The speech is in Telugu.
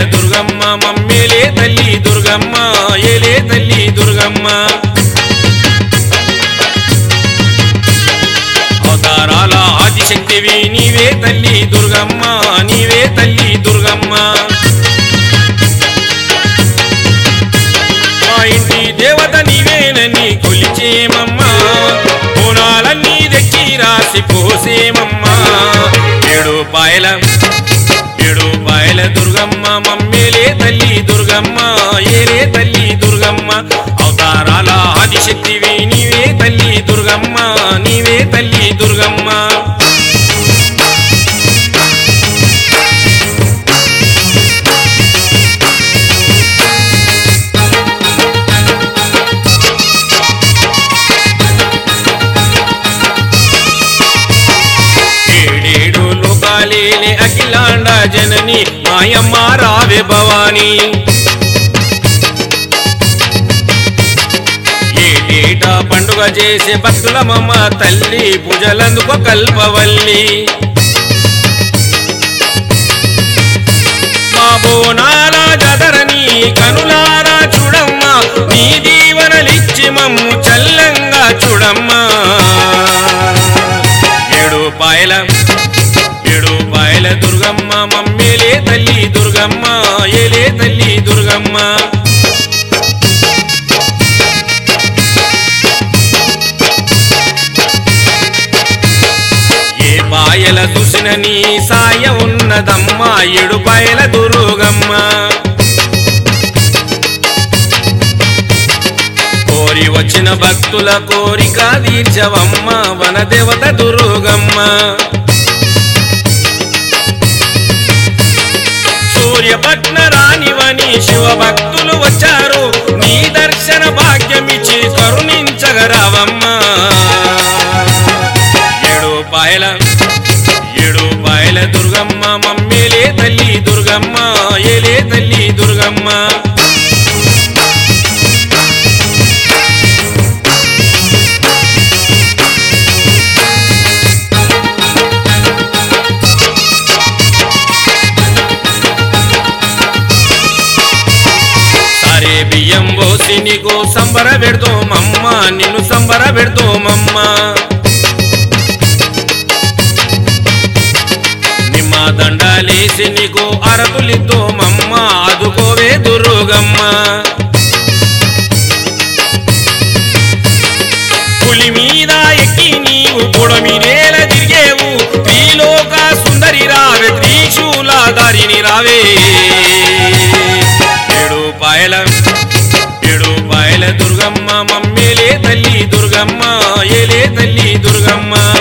దుర్గమ్మ మమ్మేలే తల్లి దుర్గమ్మ ఏలే తల్లి దుర్గమ్మ అవతారాల ఆదిశక్తివి నీవే తల్లి దుర్గమ్మ నీవే తల్లి దుర్గమ్మ మా ఇంటి దేవత నీవేనని కొలిచేమమ్మా పూనాలన్నీ తెచ్చి రాసి పోసేమమ్మా ఏడు పాయల ఏడు పాయల దుర్గమ్మ మమ్మేలే తల్లి దుర్గమ్మ ఏలే తల్లి దుర్గమ్మ అవతారాల ఆదిశక్తివి నీవే తల్లి దుర్గమ్మ నీవే తల్లి దుర్గమ్మ ఏడేడు లోకాలేని అఖిలాండ జనని మాయమ్మ రావే భవాని ఏటేటా పండుగ చేసే భక్తులమమ్మ తల్లి పూజలందుకో కల్పవల్లి మా బోనాల జదరని కనులారా చూడమ్మా నీ దీవనలిచ్చి మమ్ము చల్లంగా చూడమ్మా ఏడు పాయల ఏడు పాయల దుర్గమ్మ మమ్మేలే తల్లి దుర్గమ్మ ఏలే తల్లి దుర్గమ్మ ఏ పాయల చూసిన నీ సాయ ఉన్నదమ్మా ఏడు పాయల దుర్గమ్మ కోరి వచ్చిన భక్తుల కోరిక తీర్చవమ్మ వనదేవత దుర్గమ్మ సూర్యపట్న రానివని శివ భక్తులు వచ్చారు నీ దర్శన భాగ్యమిచ్చి కరుణించగరావమ్మ ఏడు పాయల ఏడు పాయల దుర్గమ్మ మమ్మేలే తల్లి దుర్గమ్మ ఏలే తల్లి దుర్గమ్మ సరే బియ్యం పోసి నీకు సంబర పెడతామమ్మ నిన్ను సంబర పెడతామమ్మ నిమ్మ దండాలేసి నీకు అరతులిద్దోమమ్మ ఆదుకోవే దుర్గమ్మ పులి మీద ఎక్కి నీవు పొడమి నేల తిరిగేవు త్రిలోక సుందరి రావే త్రిశూల దారిని రావే ఏడు పాయల ఏడు పాయల దుర్గమ్మ మమ్మేలే తల్లి దుర్గమ్మ ఏలే తల్లి దుర్గమ్మ